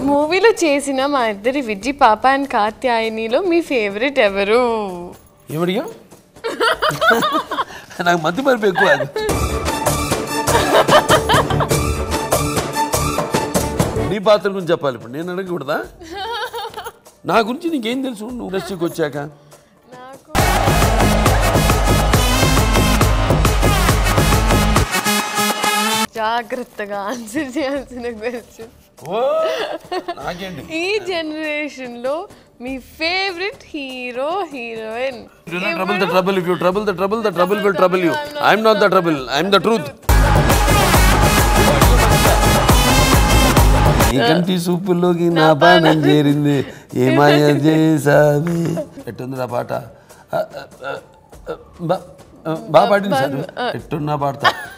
మూవీలో చేసిన మా ఇద్దరి విజ్జి పాప అండ్ కాత్యాయనిలో మీ ఫేవరెట్ ఎవరు ఏమడిగా నాకు మతి మరపు ఎక్కువ అది నీ పాత్ర గురించి చెప్పాలి ఇప్పుడు నేను అడగకూడదా నా గురించి నీకేం తెలుసు నువ్వు ఇండస్ట్రీకి వచ్చాక నాకు జాగ్రత్తగా ఆన్సర్ చేయాల్సిన క్వశ్చన్ ఓ నాకేంటి ఈ జనరేషన్ లో మీ favourite hero heroine Do not trouble the trouble. If you trouble the trouble, the trouble will trouble you. I'm not the trouble. I'm the truth. నీ కంటి సూపుల్లోకి నా పానం చేరింది ఏ మాయ చేసావి ఎట్టుంది ఆ పాట ఆ, ఆ, ఆ, బా- ఆ, బాగా పాడింది సార్ ఎట్టున్నా పాడతా